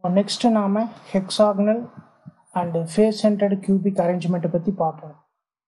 Next நாம் hexagonal and face centred cubic அரேஞ்ச்மெண்ட்டை பற்றி பார்ப்போம்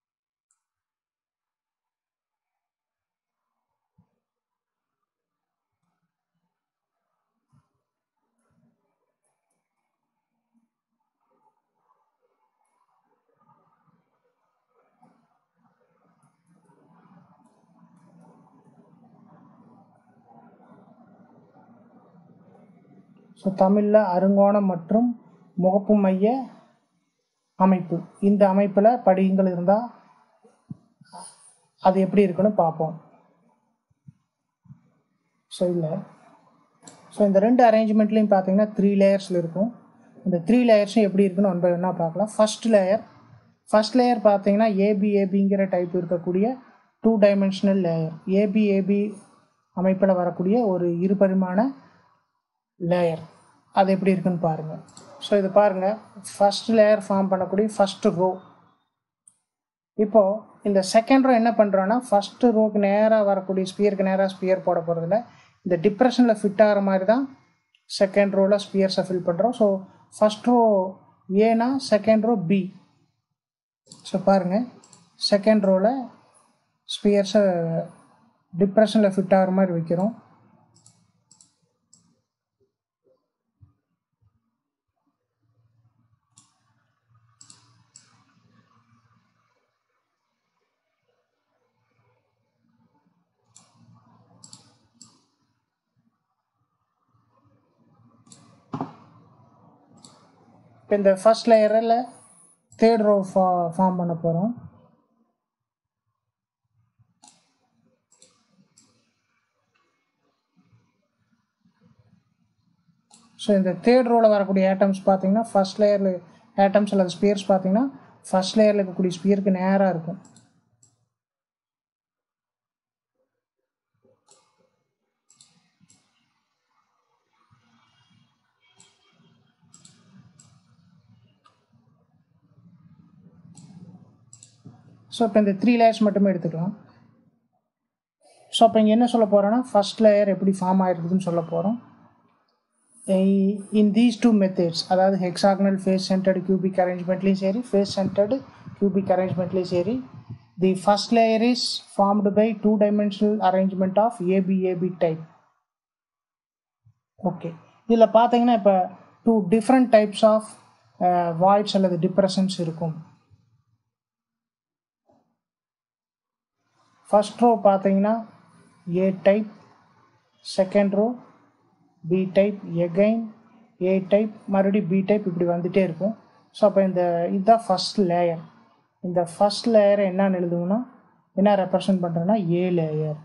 ஸோ தமிழில் அருங்கோணம் மற்றும் முகப்பு மைய அமைப்பு இந்த அமைப்பில் படிகங்கள் இருந்தால் அது எப்படி இருக்குன்னு பார்ப்போம் ஸோ இல்லை ஸோ இந்த ரெண்டு அரேஞ்ச்மெண்ட்லேயும் பார்த்தீங்கன்னா த்ரீ லேயர்ஸில் இருக்கும் இந்த த்ரீ லேயர்ஸும் எப்படி இருக்குன்னு ஒன் பை ஒன்னாக பார்க்கலாம் ஃபர்ஸ்ட் லேயர் ஃபர்ஸ்ட் லேயர் பார்த்தீங்கன்னா ஏபி ஏபிங்கிற டைப் இருக்கக்கூடிய two dimensional layer AB AB அமைப்பில் வரக்கூடிய ஒரு இருபரிமாண லேயர் அது எப்படி இருக்குன்னு பாருங்கள் ஸோ இது பாருங்கள் ஃபஸ்ட் லேயர் ஃபார்ம் பண்ணக்கூடிய ஃபஸ்ட்டு ரோ இப்போது இந்த செகண்ட் ரோ என்ன பண்ணுறோன்னா ஃபஸ்ட்டு ரோக்கு நேராக வரக்கூடிய ஸ்பியருக்கு நேராக ஸ்பியர் போட போகிறதில்ல இந்த டிப்ரெஷனில் ஃபிட் ஆகிற மாதிரி தான் செகண்ட் ரோவில் ஸ்பியர்ஸை ஃபில் பண்ணுறோம் ஸோ ஃபஸ்ட் ரோ ஏனா செகண்ட் ரோ பி ஸோ பாருங்கள் செகண்ட் ரோவில் ஸ்பியர்ஸை டிப்ரெஷனில் ஃபிட் ஆகிற மாதிரி வைக்கிறோம் இப்போ இந்த ஃபஸ்ட் லேயரில் தேர்ட் ரோ ஃபா ஃபார்ம் பண்ண போகிறோம் ஸோ இந்த தேர்ட் ரோவில் வரக்கூடிய ஆட்டம்ஸ் பார்த்தீங்கன்னா ஃபஸ்ட் லேயரில் ஆட்டம்ஸ் அல்லது ஸ்பியர்ஸ் பார்த்தீங்கன்னா ஃபஸ்ட் லேயரில் இருக்கக்கூடிய ஸ்பியருக்கு நேராக இருக்கும் ஸோ இப்போ இந்த த்ரீ லேயர்ஸ் மட்டுமே எடுத்துக்கலாம் ஸோ அப்போ இங்கே என்ன சொல்ல போகிறோன்னா ஃபஸ்ட் லேயர் எப்படி ஃபார்ம் ஆகிருக்குதுன்னு சொல்ல போகிறோம் இன் தீஸ் டூ மெத்தட்ஸ் அதாவது ஹெக்ஸாகனல் ஃபேஸ் சென்டர்டு கியூபிக் அரேஞ்ச்மெண்ட்லேயும் சரி ஃபேஸ் சென்டர்டு கியூபிக் அரேஞ்ச்மெண்ட்லேயும் சரி the first layer is formed by two dimensional arrangement of ABAB type okay இதில் பார்த்தீங்கன்னா இப்போ two different types of voids அல்லது டிப்ரெஷன்ஸ் இருக்கும் ஃபஸ்ட் ரோ பார்த்தீங்கன்னா A type second row B type again A type மறுபடியும் B type இப்படி வந்துகிட்டே இருக்கும் ஸோ அப்போ இந்த இதுதான் ஃபஸ்ட் லேயர் இந்த ஃபஸ்ட் லேயரை என்னன்னு எழுதுவோம்னா என்ன ரெப்ரசன்ட் பண்ணுறேன்னா ஏ லேயர்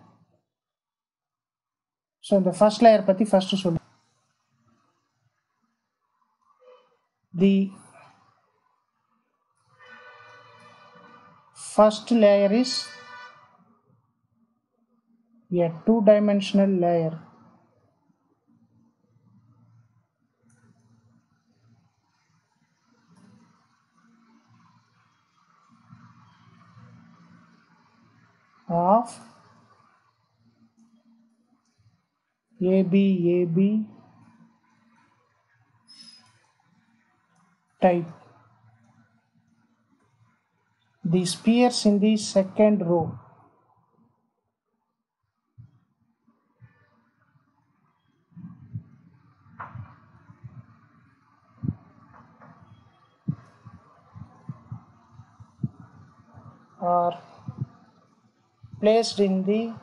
ஸோ இந்த ஃபஸ்ட் லேயர் பற்றி ஃபஸ்ட்டு சொல்லு the first layer is a two dimensional layer of AB AB type the spheres in the second row are placed in the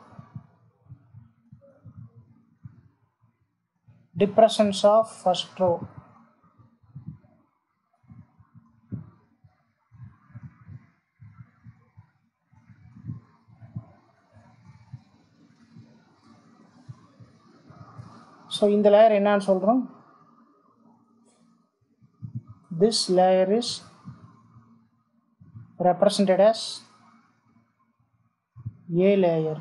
depressions of first row. So இந்த layer என்னன்னு சொல்கிறோம் this layer is represented as A layer.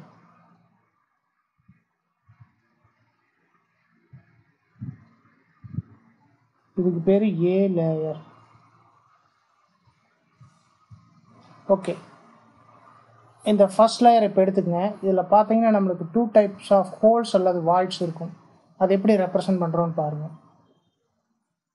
இதுக்கு பேர் A layer okay இந்த first layer இப்போ எடுத்துக்கங்க இதில் பார்த்தீங்கன்னா நம்மளுக்கு டூ டைப்ஸ் ஆஃப் ஹோல்ஸ் அல்லது வாய்ட்ஸ் இருக்கும் அது எப்படி ரெப்ரசன்ட் பண்ணுறோன்னு பாருங்கள்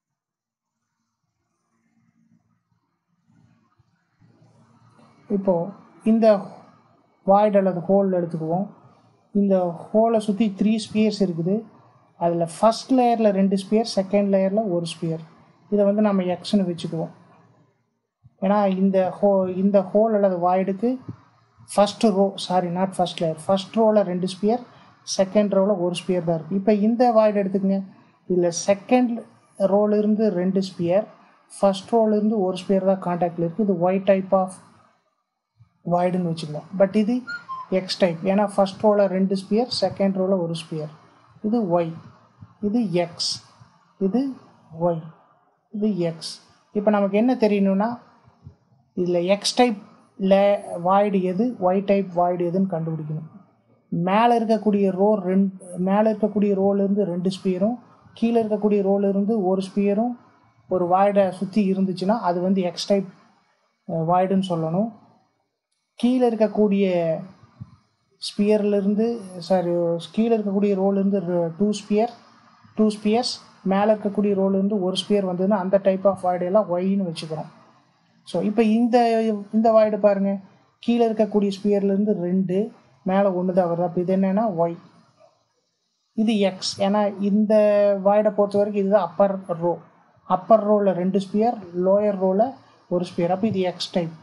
இப்போது இந்த வாய்டு அல்லது ஹோல் எடுத்துக்குவோம் இந்த ஹோலை சுற்றி த்ரீ ஸ்பியர்ஸ் இருக்குது அதில் ஃபஸ்ட் லேயரில் ரெண்டு ஸ்பியர் செகண்ட் லேயரில் ஒரு ஸ்பியர் இதை வந்து நம்ம எக்ஸ்னு வச்சுக்குவோம் ஏன்னா இந்த ஹோ இந்த ஹோல் அல்லது வாய்டுக்கு first row sorry not first layer first ரோவில் ரெண்டு ஸ்பியர் செகண்ட் ரோவில் ஒரு ஸ்பியர் தான் இருக்குது இப்போ இந்த வாய்டு எடுத்துக்கங்க இதில் செகண்ட் ரோலிருந்து ரெண்டு ஸ்பியர் ஃபஸ்ட் ரோலிருந்து ஒரு ஸ்பியர் தான் காண்டாக்டில் இருக்குது இது ஒய் டைப் ஆஃப் வாய்டுன்னு வச்சுக்கலாம் பட் இது எக்ஸ் டைப் ஏன்னா ஃபஸ்ட் ரோவில் ரெண்டு ஸ்பியர் செகண்ட் ரோவில் ஒரு ஸ்பியர் இது ஒய் இது எக்ஸ் இது ஒய் இது எக்ஸ் இப்போ நமக்கு என்ன தெரியணும்னா இதில் எக்ஸ் டைப் லே வாய்டு எது ஒய் டைப் வாய்டு எதுன்னு கண்டுபிடிக்கணும் மேலே இருக்கக்கூடிய ரோ ரெண்டு மேலே இருக்கக்கூடிய ரோலேருந்து ரெண்டு ஸ்பியரும் கீழே இருக்கக்கூடிய ரோலேருந்து ஒரு ஸ்பியரும் ஒரு வாய்டை சுற்றி இருந்துச்சுன்னா அது வந்து எக்ஸ் டைப் வாய்டுன்னு சொல்லணும் கீழே இருக்கக்கூடிய ஸ்பியர்லேருந்து சாரி கீழே இருக்கக்கூடிய ரோலேருந்து டூ ஸ்பியர் டூ ஸ்பியர்ஸ் மேலே இருக்கக்கூடிய ரோலேருந்து ஒரு ஸ்பியர் வந்ததுன்னா அந்த டைப் ஆஃப் வாய்டையெல்லாம் ஒய்னு வச்சுக்கிறோம் ஸோ இப்போ இந்த இந்த வாய்டு பாருங்கள் கீழே இருக்கக்கூடிய ஸ்பியர்லேருந்து ரெண்டு மேலே ஒன்று தான் வருது அப்போ இது என்னென்னா ஒய் இது எக்ஸ் ஏன்னா இந்த வாய்டை பொறுத்த வரைக்கும் இதுதான் அப்பர் ரோ அப்பர் ரோவில் ரெண்டு ஸ்பியர் லோயர் ரோவில் ஒரு ஸ்பியர் அப்போ இது எக்ஸ் டைப்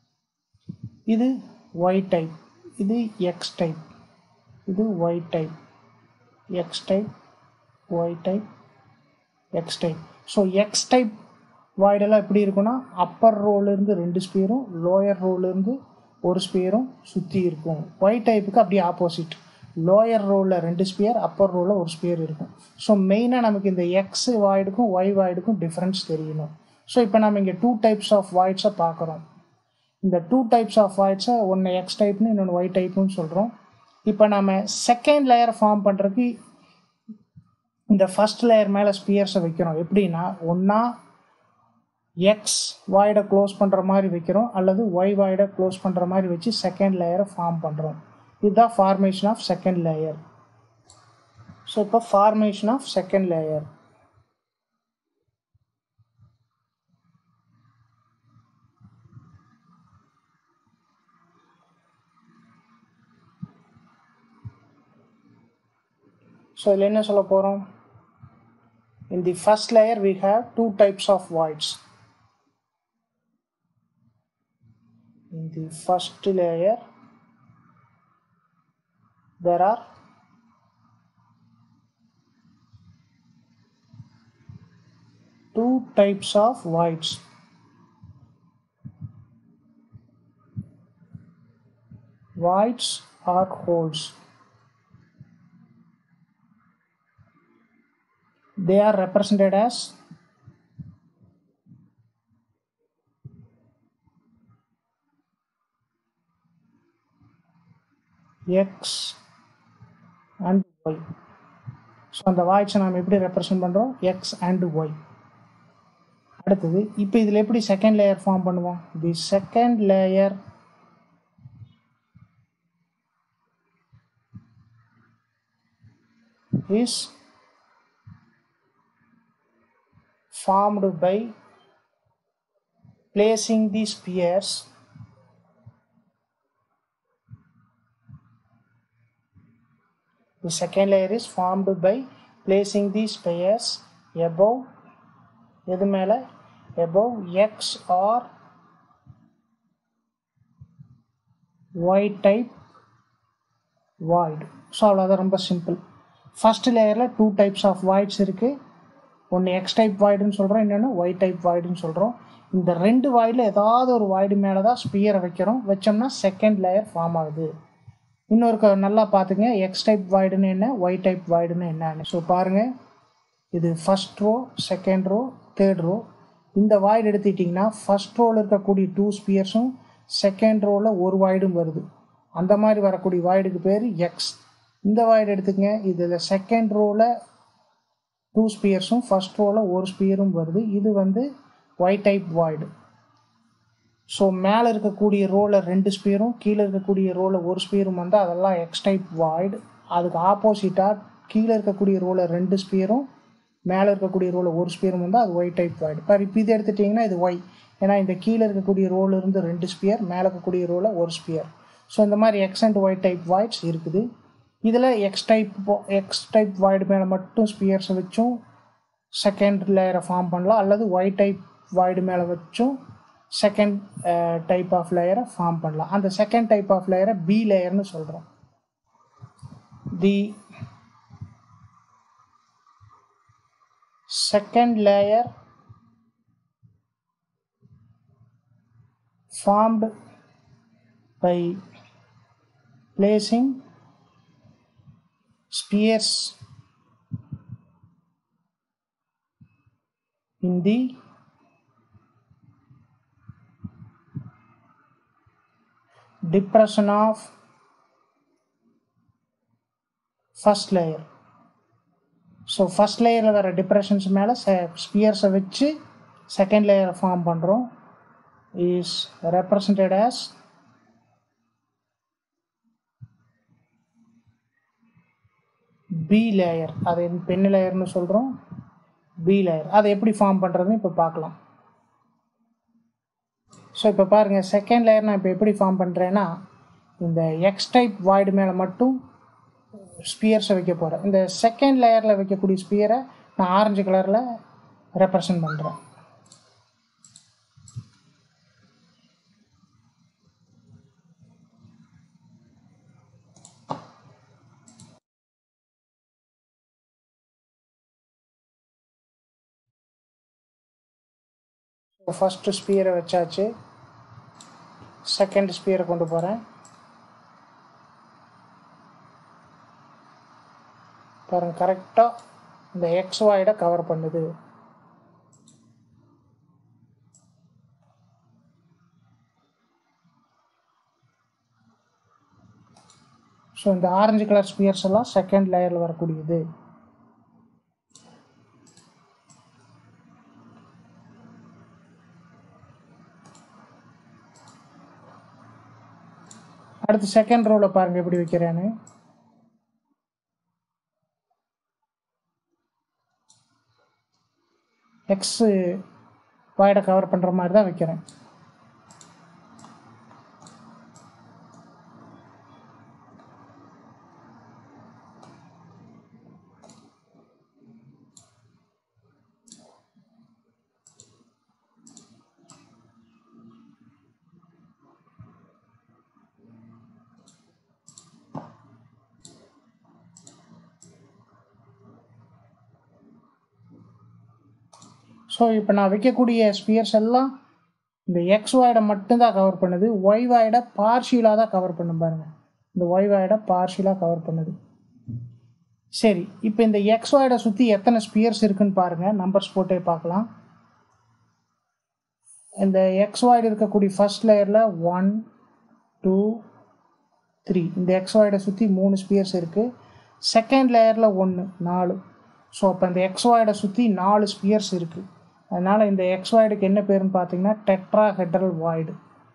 இது ஒய் டைப் இது எக்ஸ் டைப் இது Y type X type Y type X type so X type வாய்டெல்லாம் எப்படி இருக்குன்னா அப்பர் ரோலேருந்து ரெண்டு ஸ்பியரும் லோயர் ரோலேருந்து ஒரு ஸ்பியரும் சுற்றி இருக்கும் ஒய் டைப்புக்கு அப்படியே ஆப்போசிட் லோயர் ரோவில் ரெண்டு ஸ்பியர் அப்பர் ரோவில் ஒரு ஸ்பியர் இருக்கும் ஸோ மெயினாக நமக்கு இந்த எக்ஸ் வாய்டுக்கும் ஒய் வாய்டுக்கும் டிஃப்ரென்ஸ் தெரியணும் ஸோ இப்போ நம்ம இங்கே டூ டைப்ஸ் ஆஃப் வாய்ட்ஸை பார்க்குறோம் இந்த டூ டைப்ஸ் ஆஃப் வாய்ட்ஸை ஒன்று எக்ஸ் டைப்னு இன்னொன்று ஒய் டைப்னு சொல்கிறோம் இப்போ நம்ம செகண்ட் லேயர் ஃபார்ம் பண்ணுறதுக்கு இந்த ஃபஸ்ட் லேயர் மேலே ஸ்பியர்ஸை வைக்கிறோம் எப்படின்னா ஒன்றா எக்ஸ் வாய்டை க்ளோஸ் பண்ணுற மாதிரி வைக்கிறோம் அல்லது ஒய் வாய்டை க்ளோஸ் பண்ணுற மாதிரி வச்சு செகண்ட் லேயரை ஃபார்ம் பண்ணுறோம் இதுதான் formation of second layer so இப்போ formation of second layer so இதில் என்ன சொல்ல போகிறோம் in the first layer we have two types of voids in the first layer there are two types of voids voids are holes they are represented as x and y so அந்த வாய்ஸை நாம் எப்படி represent பண்ணுறோம் X and Y அடுத்தது இப்போ இதில் எப்படி second layer form பண்ணுவோம் the second layer is formed by placing the spheres the second layer is formed by placing the spheres above எது மேலே above x or y type void so அவ்வளோதான் ரொம்ப simple first லேயரில் two types of voids இருக்குது ஒன்று X type வாய்டுன்னு சொல்கிறோம் இன்னொன்று Y type வாய்டுன்னு சொல்கிறோம் இந்த ரெண்டு வாய்டில் ஏதாவது ஒரு வாய்டு மேலே தான் ஸ்பியரை வைக்கிறோம் வச்சோம்னா செகண்ட் லேயர் ஃபார்ம் ஆகுது இன்னொரு நல்லா பார்த்துங்க எக்ஸ் டைப் வாய்டுன்னு என்ன ஒய் டைப் வாய்டுன்னு என்னன்னு ஸோ பாருங்கள் இது first row second row third row இந்த வாய்டு எடுத்துக்கிட்டிங்கன்னா ஃபஸ்ட் ரோவில் இருக்கக்கூடிய டூ ஸ்பியர்ஸும் செகண்ட் ரோவில் ஒரு வாய்டும் வருது அந்த மாதிரி வரக்கூடிய வாய்டுக்கு பேர் எக்ஸ் இந்த வாய்டு எடுத்துக்கங்க இதில் செகண்ட் ரோவில் டூ ஸ்பியர்ஸும் ஃபஸ்ட் ரோவில் ஒரு ஸ்பியரும் வருது இது வந்து ஒய் டைப் வாய்டு ஸோ மேலே இருக்கக்கூடிய ரோவில் ரெண்டு ஸ்பியரும் கீழே இருக்கக்கூடிய ரோவில் ஒரு ஸ்பியரும் வந்தால் அதெல்லாம் எக்ஸ் டைப் வாய்டு அதுக்கு ஆப்போசிட்டாக கீழே இருக்கக்கூடிய ரோவில் ரெண்டு ஸ்பியரும் மேலே இருக்கக்கூடிய ரோவில் ஒரு ஸ்பியரும் வந்தால் அது ஒய் டைப் வாய்டு பாரு இப்போ இது எடுத்துட்டிங்கன்னா இது ஒய் ஏன்னா இந்த கீழே இருக்கக்கூடிய ரோல இருந்து ரெண்டு ஸ்பியர் மேலே இருக்கக்கூடிய ரோல ஒரு ஸ்பியர் ஸோ இந்த மாதிரி X and Y type voids இருக்குது இதில் X type X type void மேலே மட்டும் ஸ்பியர்ஸை வச்சும் செகண்ட் லேயரை ஃபார்ம் பண்ணலாம் அல்லது ஒய் டைப் வாய்டு மேலே வச்சும் செகண்ட் டைப் ஆஃப் லேயரை ஃபார்ம் பண்ணலாம் அந்த செகண்ட் டைப் ஆஃப் லேயரை பி லேயர்னு சொல்கிறோம் the second layer formed by placing spheres in the depression of first layer so first லேயரில் வர டிப்ரெஷன்ஸ் மேலே ஸ்பியர்ஸை வச்சு செகண்ட் லேயரை ஃபார்ம் பண்ணுறோம் is represented as B layer அதை பென் லேயர்னு சொல்கிறோம் பி லேயர் அதை எப்படி ஃபார்ம் பண்ணுறதுன்னு இப்போ பார்க்கலாம் ஸோ இப்போ பாருங்கள் செகண்ட் லேயர் நான் இப்போ எப்படி ஃபார்ம் பண்ணுறேன்னா இந்த எக்ஸ் டைப் வாய்டு மேலே மட்டும் ஸ்பியர்ஸை வைக்க போகிறேன் இந்த செகண்ட் லேயரில் வைக்கக்கூடிய ஸ்பியரை நான் ஆரஞ்சு கலரில் ரெப்ரசன்ட் பண்ணுறேன் ஃபஸ்ட்டு ஸ்பியரை வச்சாச்சு செகண்ட் ஸ்பியரை கொண்டு போகிறேன் பாருங்க கரெக்டாக இந்த எக்ஸ் வாய்டை கவர் பண்ணுது ஸோ இந்த ஆரஞ்சு கலர் ஸ்பியர்ஸ் எல்லாம் செகண்ட் லேயரில் வரக்கூடியது அடுத்து செகண்ட் ரோவில் பாருங்கள் எப்படி வைக்கிறேன்னு எக்ஸ் வாய்டை கவர் பண்ணுற மாதிரி தான் வைக்கிறேன் ஸோ இப்போ நான் வைக்கக்கூடிய ஸ்பியர்ஸ் எல்லாம் இந்த எக்ஸ் வாய்டை மட்டும்தான் கவர் பண்ணுது ஒய் வாய்டை பார்ஷியலாக தான் கவர் பண்ணும் பாருங்கள் இந்த ஒய் வாய்டை பார்ஷியலாக கவர் பண்ணுது சரி இப்போ இந்த எக்ஸ் வாய்டை சுற்றி எத்தனை ஸ்பியர்ஸ் இருக்குன்னு பாருங்கள் நம்பர்ஸ் போட்டே பார்க்கலாம் இந்த எக்ஸ் வாய்டு இருக்கக்கூடிய ஃபர்ஸ்ட் லேயரில் ஒன் டூ த்ரீ இந்த எக்ஸ் வாய்டை சுற்றி மூணு ஸ்பியர்ஸ் இருக்குது செகண்ட் லேயரில் ஒன்று நாலு ஸோ அப்போ இந்த எக்ஸ் வாய்டை சுற்றி நாலு ஸ்பியர்ஸ் இருக்குது அதனால் இந்த எக்ஸ் வாய்டுக்கு என்ன பேருன்னு பார்த்தீங்கன்னா டெட்ரா ஹெட்ரல் வாய்டு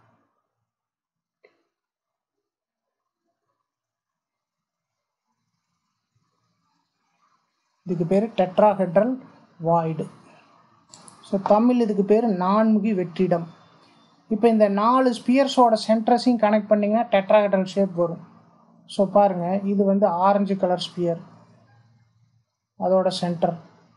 இதுக்கு பேர் டெட்ராஹெட்ரல் வாய்டு ஸோ தமிழ் இதுக்கு பேர் நான்முகி வெற்றிடம் இப்போ இந்த நாலு ஸ்பியர்ஸோட சென்ட்ரஸையும் கனெக்ட் பண்ணிங்கன்னா டெட்ராஹெட்ரல் ஷேப் வரும் ஸோ பாருங்கள் இது வந்து ஆரஞ்சு கலர் ஸ்பியர் அதோட சென்டர்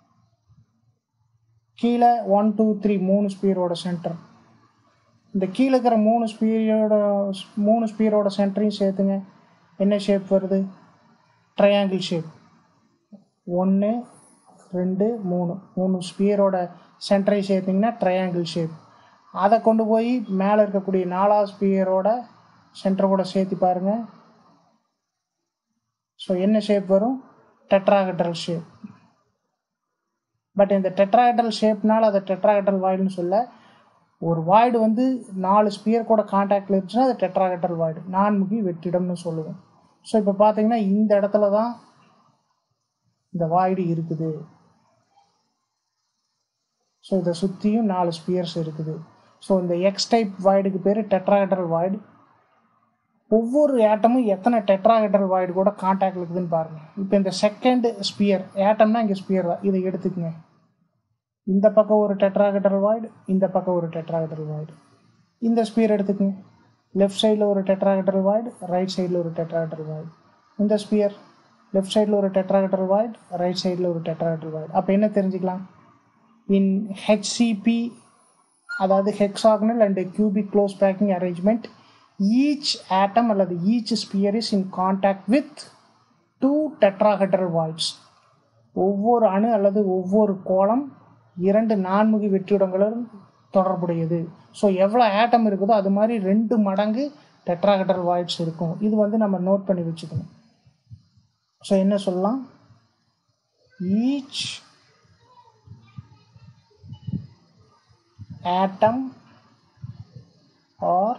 கீழே ஒன் டூ த்ரீ மூணு ஸ்பியரோட சென்டர் இந்த கீழே இருக்கிற மூணு ஸ்பியரோட மூணு ஸ்பியரோட சென்டரையும் சேர்த்துங்க என்ன ஷேப் வருது ட்ரையாங்கிள் ஷேப் ஒன்று ரெண்டு மூணு மூணு ஸ்பியரோட சென்டரை சேர்த்திங்கன்னா ட்ரையாங்கிள் ஷேப் அதை கொண்டு போய் மேலே இருக்கக்கூடிய நாலாவது ஸ்பியரோட சென்டர் கூட சேர்த்து பாருங்கள் ஸோ என்ன ஷேப் வரும் டெட்ராஹெட்ரல் ஷேப் பட் இந்த டெட்ராஹெட்ரல் ஷேப்னால அதை டெட்ராஹெட்ரல் வாய்டுன்னு சொல்ல ஒரு வாய்டு வந்து நாலு ஸ்பியர் கூட காண்டாக்டில் இருந்துச்சுன்னா அது டெட்ராஹெட்ரல் வாய்டு நான்முகி வெற்றிடம்னு சொல்லுவோம் ஸோ இப்போ பார்த்தீங்கன்னா இந்த இடத்துல தான் இந்த வாய்டு இருக்குது ஸோ இதை சுற்றியும் நாலு ஸ்பியர்ஸ் இருக்குது ஸோ இந்த எக்ஸ் டைப் வாய்டுக்கு பேர் டெட்ராஹெட்ரல் வாய்டு ஒவ்வொரு ஏட்டமும் எத்தனை டெட்ராஹெட்ரல் வாய்டு கூட காண்டாக்ட் இருக்குதுன்னு பாருங்கள் இப்போ இந்த செகண்ட் ஸ்பியர் ஏட்டம்னா இங்கே ஸ்பியர் தான் இதை எடுத்துக்கங்க இந்த பக்கம் ஒரு டெட்ராஹெட்ரல் வாய்டு இந்த பக்கம் ஒரு டெட்ராஹெட்ரல் வாய்டு இந்த ஸ்பியர் எடுத்துக்கங்க லெஃப்ட் சைடில் ஒரு டெட்ராஹெட்ரல் வாய்டு ரைட் சைடில் ஒரு டெட்ராஹெட்ரல் வாய்டு இந்த ஸ்பியர் லெஃப்ட் சைடில் ஒரு டெட்ராஹெட்ரல் வாய்டு ரைட் சைடில் ஒரு டெட்ராஹெட்ரல் வாய்டு அப்போ என்ன தெரிஞ்சுக்கலாம் இன் ஹெச்சிபி அதாவது hexagonal and cubic close packing arrangement each atom அல்லது each sphere is in contact with two tetrahedral voids ஒவ்வொரு அணு அல்லது ஒவ்வொரு கோளம் இரண்டு நான்முகி வெற்றிடங்களும் தொடர்புடையது ஸோ எவ்வளோ ஆட்டம் இருக்குதோ அது மாதிரி ரெண்டு மடங்கு டெட்ராஹெட்ரல் வாய்ட்ஸ் இருக்கும் இது வந்து நம்ம நோட் பண்ணி வச்சுக்கணும் ஸோ என்ன சொல்லலாம் each atom or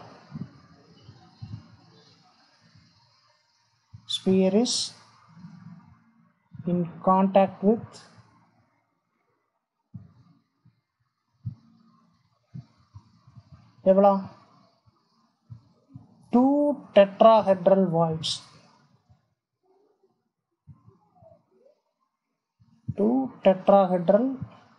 sphere is in contact with எவ்வளோ two tetrahedral voids two tetrahedral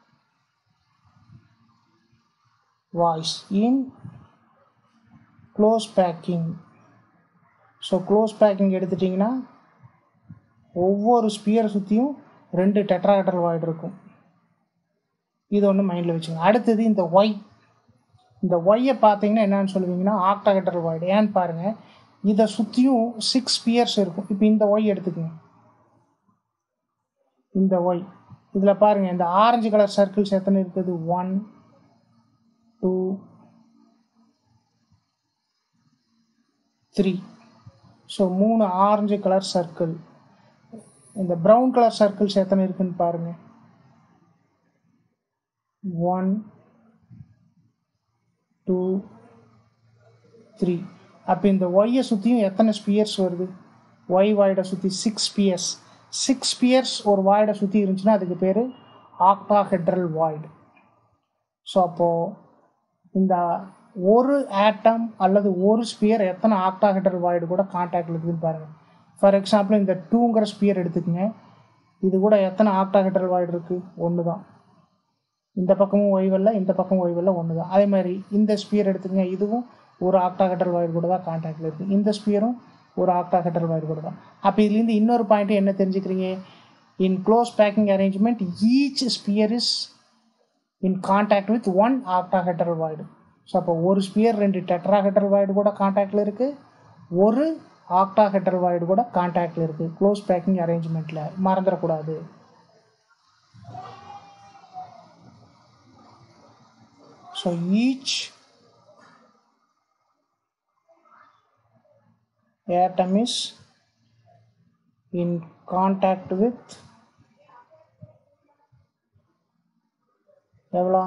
voids in close packing so close packing எடுத்துட்டிங்கன்னா ஒவ்வொரு ஸ்பியர் சுற்றியும் ரெண்டு டெட்ராஹெட்ரல் வாய்டு இருக்கும் இது ஒன்று மைண்டில் வச்சுங்க அடுத்தது இந்த ஒய் இந்த ஒய்யை பார்த்தீங்கன்னா என்னன்னு சொல்லுவீங்கன்னா ஆக்டாஹெட்ரல் வாய்டு ஏன்னு பாருங்கள் இதை சுற்றியும் சிக்ஸ் ஸ்பியர்ஸ் இருக்கும் இப்போ இந்த ஒய் எடுத்துக்கங்க இந்த ஒய் இதில் பாருங்கள் இந்த ஆரஞ்சு கலர் சர்க்கிள்ஸ் எத்தனை இருக்குது ஒன் டூ த்ரீ ஸோ மூணு ஆரஞ்சு கலர் சர்க்கிள் இந்த ப்ரௌன் கலர் சர்க்கிள்ஸ் எத்தனை இருக்குன்னு பாருங்க ஒன் டூ த்ரீ அப்போ இந்த ஒய்யை சுற்றியும் எத்தனை ஸ்பியர்ஸ் வருது ஒய் வாய்டை சுற்றி சிக்ஸ் ஸ்பியர்ஸ் சிக்ஸ் ஸ்பியர்ஸ் ஒரு வாய்டை சுற்றி இருந்துச்சுன்னா அதுக்கு பேர் ஆக்டாஹெட்ரல் வாய்டு ஸோ அப்போது இந்த ஒரு ஆட்டம் அல்லது ஒரு ஸ்பியர் எத்தனை ஆக்டாஹெட்ரல் வாய்டு கூட கான்டாக்டில் இருக்குதுன்னு பாருங்கள் ஃபார் எக்ஸாம்பிள் இந்த டூங்கிற ஸ்பியர் எடுத்துக்கங்க இது கூட எத்தனை ஆக்டாஹெட்ரல் வாய்டு இருக்குது ஒன்று தான் இந்த பக்கமும் ஓய்வல்ல இந்த பக்கமும் ஓய்வல்ல ஒன்று தான் அதே மாதிரி இந்த ஸ்பியர் எடுத்துக்கங்க இதுவும் ஒரு ஆக்டாஹெட்ரல் வாய்டு கூட தான் கான்டாக்டில் இருக்குது இந்த ஸ்பியரும் ஒரு ஆக்டாஹெட்ரல் வாய்டு கூட தான் அப்போ இதுலேருந்து இன்னொரு பாயிண்ட்டு என்ன தெரிஞ்சுக்கிறீங்க in close packing arrangement each sphere is in contact with one octahedral void so அப்போ ஒரு ஸ்பியர் ரெண்டு டெட்ராஹெட்ரல் வாய்டு கூட கான்டாக்டில் இருக்குது ஒரு ஆக்டாஹெட்ரல் வாய்டு கூட கான்டாக்டில் இருக்குது க்ளோஸ் பேக்கிங் அரேஞ்ச்மெண்ட்டில் மறந்துடக்கூடாது so each atom is in contact with எவ்வளோ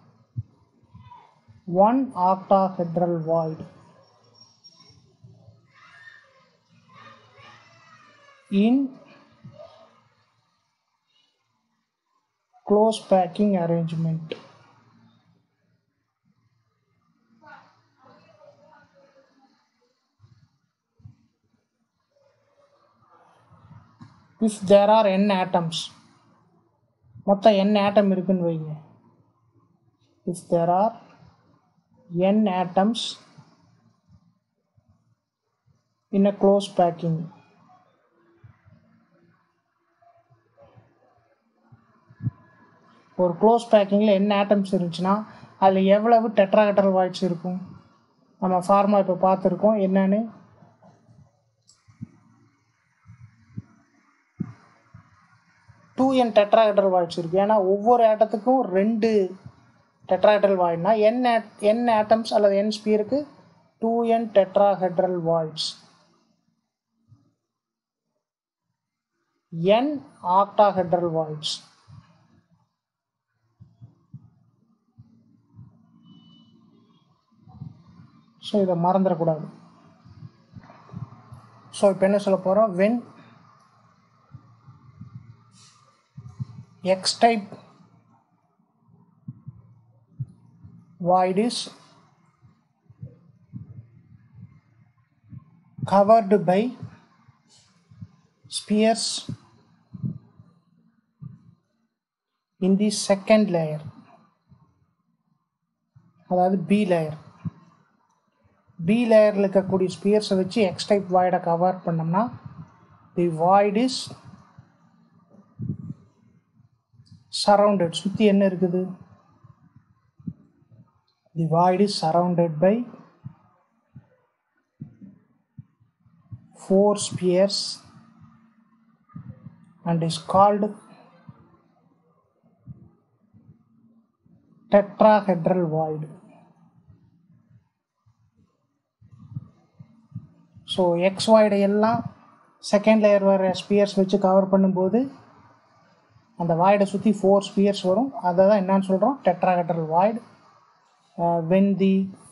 one octahedral void in close packing arrangement if there are N atoms மொத்தம் என் ஆட்டம் இருக்குன்னு வைங்க if there are n atoms in a close packing ஒரு close பேக்கிங்கில் என்ன atoms இருந்துச்சுன்னா அதில் எவ்வளவு டெட்ராஹெட்ரல் வாய்ட்ஸ் இருக்கும் நம்ம ஃபார்மா இப்போ பார்த்துருக்கோம் என்னன்னு டூ என் டெட்ராஹெட்ரல் வாய்ட்ஸ் இருக்குது ஏன்னா ஒவ்வொரு ஆட்டத்துக்கும் ரெண்டு டெட்ராஹெட்ரல் வாய்ட்னா என் என் ஆட்டம்ஸ் அல்லது என் ஸ்பியருக்கு two N tetrahedral voids N octahedral voids so இதை மறந்துடக்கூடாது ஸோ இப்போ என்ன சொல்ல போகிறோம் when X type void is covered by spheres in the second layer அதாவது பி லேயர் பி லேயரில் இருக்கக்கூடிய ஸ்பியர்ஸை வச்சு எக்ஸ் டைப் வாய்டை கவர் பண்ணோம்னா தி வாய்ட் இஸ் சரவுண்டட் சுற்றி என்ன இருக்குது the void is surrounded by four spheres and is called tetrahedral void. So X வாய்டை எல்லாம் செகண்ட் லேயர் வர ஸ்பியர்ஸ் வச்சு கவர் பண்ணும்போது அந்த வாய்டை சுற்றி ஃபோர் ஸ்பியர்ஸ் வரும் அதை தான் என்னன்னு சொல்கிறோம் tetrahedral void when the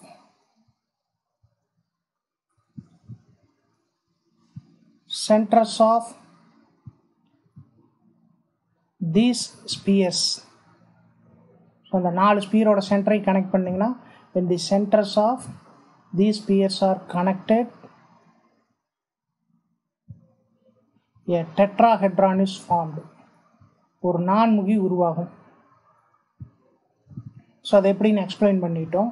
centers of these spheres so அந்த நாலு ஸ்பியரோட சென்டரை கனெக்ட் பண்ணிங்கன்னா when the centers of these spheres are connected a tetrahedron is formed ஒரு நான்முகி உருவாகும் ஸோ அதை எப்படின்னு எக்ஸ்பிளைன் பண்ணிட்டோம்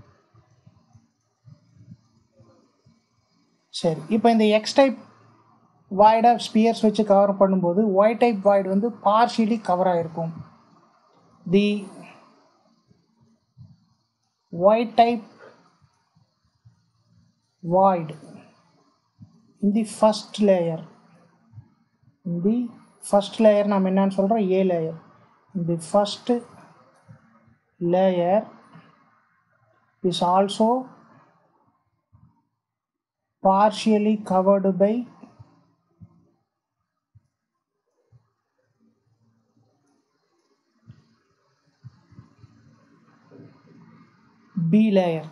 சரி இப்போ இந்த எக்ஸ் டைப் வாய்டை ஸ்பியர்ஸ் வச்சு கவர் பண்ணும்போது ஒய் டைப் வாய்டு வந்து பார்ஷியலி கவர் ஆகிருக்கும் the Y type void in the first layer in the first layer நாம் என்னன்னு சொல்கிறோம் A layer in the first layer is also partially covered by B layer.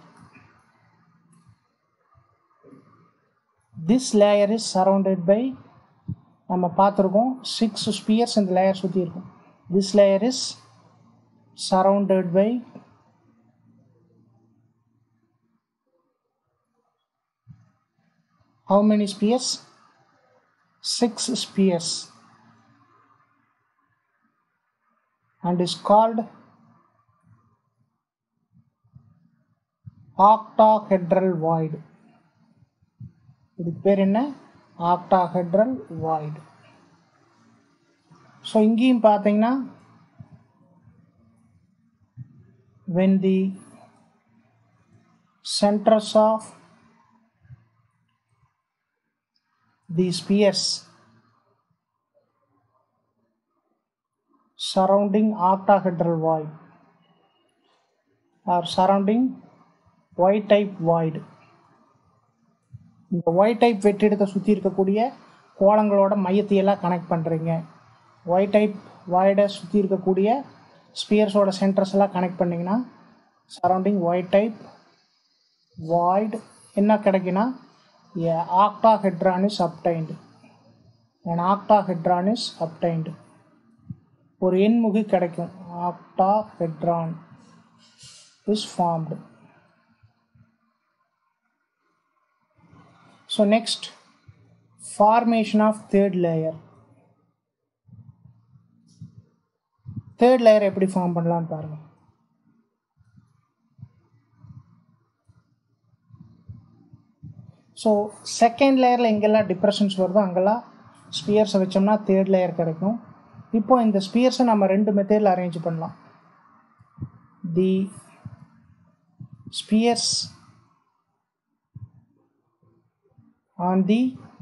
This layer is surrounded by நம்ம பார்த்துருக்கோம் six Spears இந்த layer சுற்றி இருக்கும் this layer is surrounded by how many spheres six spheres and is called octahedral void இதுக்கு பேர் என்ன octahedral void so இங்கேயும் பார்த்தீங்கன்னா when the centers of the spheres surrounding octahedral void are surrounding y type void இந்த Y type வெற்றிடத்தை சுற்றி இருக்கக்கூடிய கோலங்களோட மையத்தையெல்லாம் கனெக்ட் பண்ணுறீங்க ஒய் டைப் வாய்டை சுற்றி இருக்கக்கூடிய ஸ்பியர்ஸோட சென்டர்ஸ் எல்லாம் கனெக்ட் பண்ணிங்கன்னா சரௌண்டிங் ஒய் டைப் வாய்டு என்ன கிடைக்குன்னா octahedron is obtained and octahedron is obtained ஒரு எண்முகி கிடைக்கும் octahedron is formed So next, formation of third layer. Third layer எப்படி ஃபார்ம் பண்ணலான்னு பாருங்க ஸோ செகண்ட் லேயரில் எங்கெல்லாம் டிப்ரெஷன்ஸ் வருதோ அங்கெல்லாம் ஸ்பியர்ஸை வச்சோம்னா தேர்ட் லேயர் கிடைக்கும் இப்போ இந்த ஸ்பியர்ஸை நம்ம ரெண்டு மெத்தேடில் அரேஞ்ச் பண்ணலாம் the spheres on the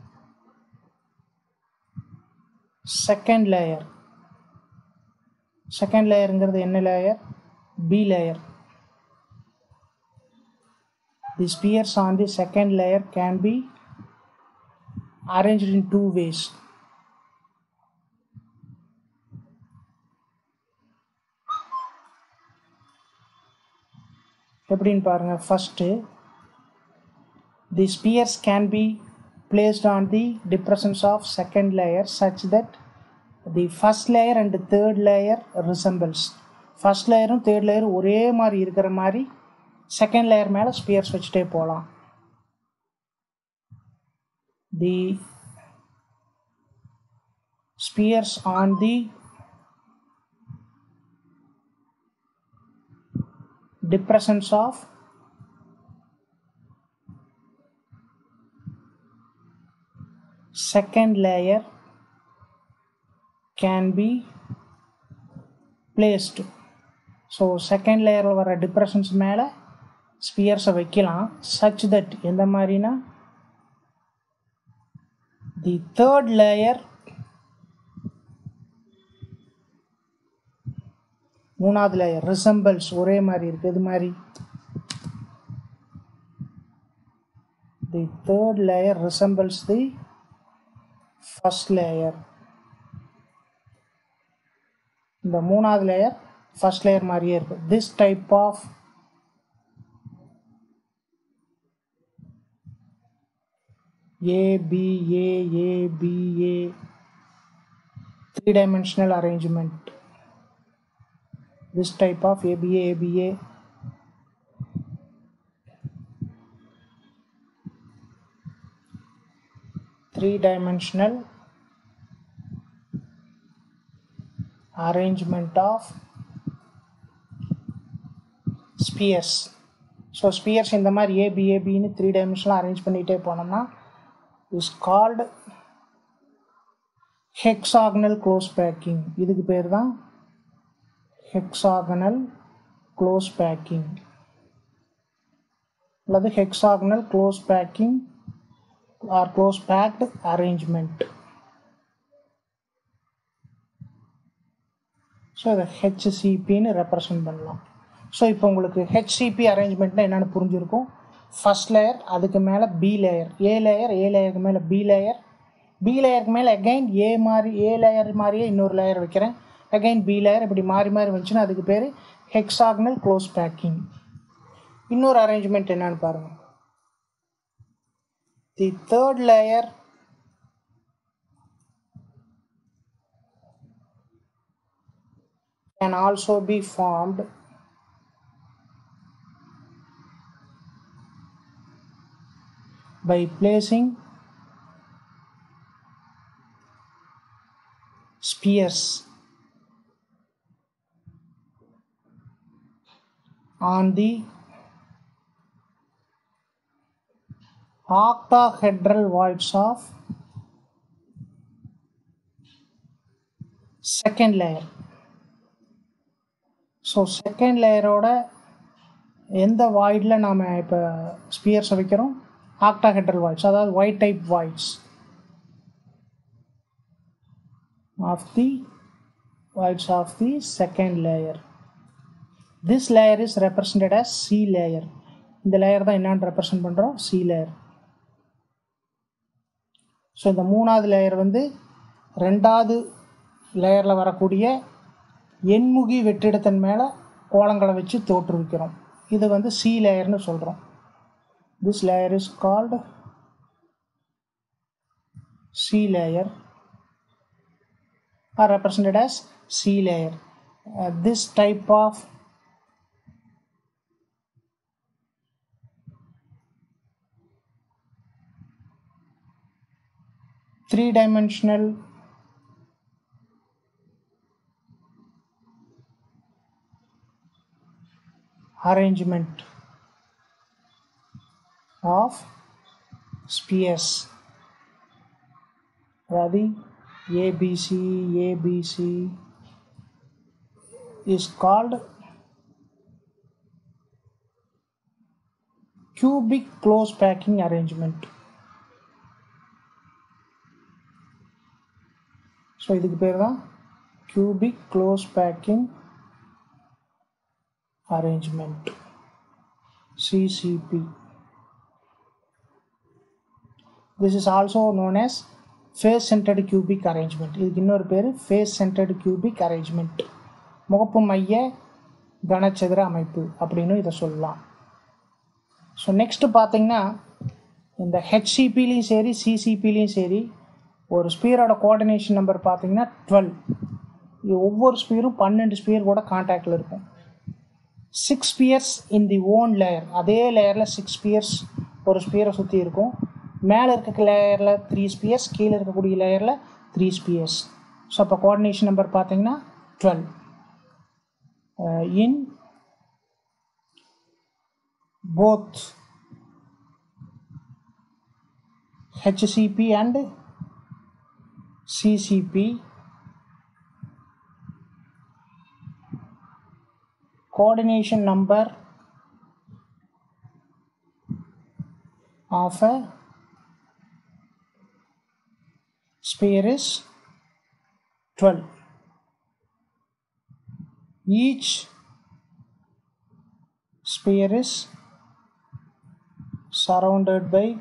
second layer second layerங்கிறது என்ன layer B layer the spheres on the second layer can be arranged in two ways எப்படின்னு பாருங்க first the spheres can be placed on the depressions of second layer such that the first layer and the third layer resembles first லேயரும் third லேயரும் ஒரே மாதிரி இருக்கிற மாதிரி second layer மேலே spheres வச்சுட்டே போகலாம் the spheres on the depressions of second layer can be placed so second லேயரில் வர டிப்ரெஷன்ஸ் மேலே ஸ்பியர்ஸை வைக்கலாம் சச் தட் எந்த மாதிரினா தி தேர்ட் லேயர் மூணாவது லேயர் ரிசம்பிள்ஸ் ஒரே மாதிரி இருக்குது இது மாதிரி the third layer resembles the first layer இந்த மூணாவது லேயர் ஃபஸ்ட் லேயர் மாதிரியே இருக்குது this type of ABA, three dimensional arrangement. This type of ABA, ABA three dimensional arrangement of spheres. So spheres இந்த மாதிரி ஏபி ஏபின்னு த்ரீ டைமென்ஷனலாக அரேஞ்ச் பண்ணிகிட்டே போனோம்னா is called hexagonal close packing இதுக்கு பேர் தான் ஹெக்ஸாகனல் க்ளோஸ் பேக்கிங் அல்லது hexagonal close packing or close packed arrangement so இதை ஹெச்சிசிபின்னு ரெப்ரசன்ட் பண்ணலாம் ஸோ இப்போ உங்களுக்கு ஹெச்சிபி அரேஞ்ச்மெண்ட்னா என்னென்னு புரிஞ்சிருக்கும் ஃபஸ்ட் லேயர் அதுக்கு மேலே B layer A layer A லேயருக்கு மேலே பி லேயர் பி லேயருக்கு மேலே அகைன் ஏ மாதிரி ஏ லேயர் மாதிரியே இன்னொரு லேயர் வைக்கிறேன் அகைன் பி லேயர் இப்படி மாறி மாறி வந்துச்சுன்னா அதுக்கு பேர் ஹெக்ஸாகனல் க்ளோஸ் பேக்கிங் இன்னொரு அரேஞ்ச்மெண்ட் என்னன்னு பாருங்கள் the third layer can also be formed by placing spears on the octahedral voids of second layer so second லேயரோட எந்த வாய்டில் நாம் இப்போ ஸ்பியர்ஸை வைக்கிறோம் ஆக்டாஹெட்ரல் வாய்ட்ஸ் அதாவது Y type voids of the voids of the second layer this layer is represented as C layer இந்த layer தான் என்னான்னு ரெப்ரசன்ட் பண்ணுறோம் சி லேயர் ஸோ இந்த மூணாவது லேயர் வந்து ரெண்டாவது லேயரில் வரக்கூடிய எண்முகி வெற்றிடத்தின் மேலே கோலங்களை வச்சு தோற்றுவிக்கிறோம் இது வந்து சி லேயர்னு சொல்கிறோம் this layer is called C layer or represented as C layer this type of three dimensional arrangement of spheres அதாவது ABC ABC is called cubic close packing arrangement so இதுக்கு பேர் தான் cubic close packing arrangement CCP. This is also known as face centered cubic arrangement. இதுக்கு இன்னொரு பேர் face centered cubic arrangement. முகப்பு மைய கனச்சதுர அமைப்பு அப்படின்னு இதை சொல்லலாம் ஸோ நெக்ஸ்ட்டு பார்த்தீங்கன்னா இந்த ஹெச்சிபிலையும் சரி சிசிபிலையும் சரி ஒரு ஸ்பியரோட கோஆர்டினேஷன் நம்பர் பார்த்தீங்கன்னா டுவெல் ஒவ்வொரு ஸ்பியரும் பன்னெண்டு ஸ்பியர் கூட கான்டாக்டில் இருக்கும் six spheres in the own layer அதே லேயரில் சிக்ஸ் ஸ்பியர்ஸ் ஒரு ஸ்பியரை சுற்றி இருக்கும் மேலே இருக்க லேயரில் த்ரீ ஸ்பியர்ஸ் கீழே இருக்கக்கூடிய லேயரில் த்ரீ ஸ்பியர்ஸ் ஸோ அப்போ கோஆர்டினேஷன் நம்பர் பார்த்தீங்கன்னா twelve in both HCP and CCP coordination number of a sphere is 12 each sphere is surrounded by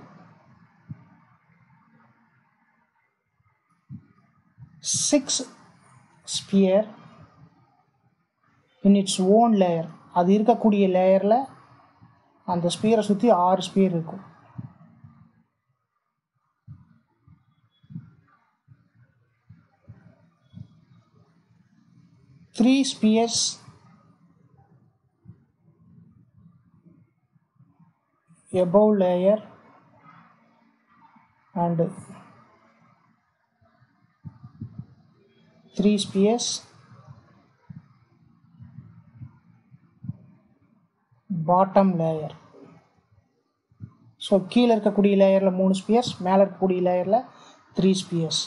six sphere in its own layer அது இருக்கக்கூடிய லேயரில் அந்த ஸ்பியரை சுற்றி ஆறு ஸ்பியர் இருக்கும் three spheres above layer and three spheres bottom layer so கீழே இருக்கக்கூடிய லேயரில் மூணு ஸ்பியர்ஸ் மேலே இருக்கக்கூடிய லேயரில் three spheres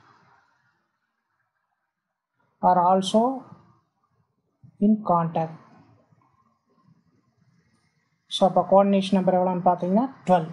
are also in contact so அப்போ கோஆர்டினேஷன் நம்பர் எவ்வளோன்னு பார்த்தீங்கன்னா twelve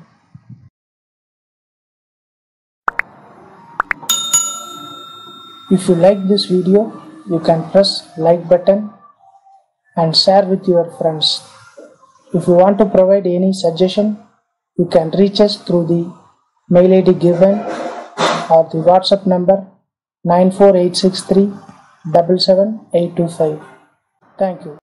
If you like this video, you can press like button and share with your friends. If you want to provide any suggestion, you can reach us through the mail ID given or the WhatsApp number 94863 77825. Thank you.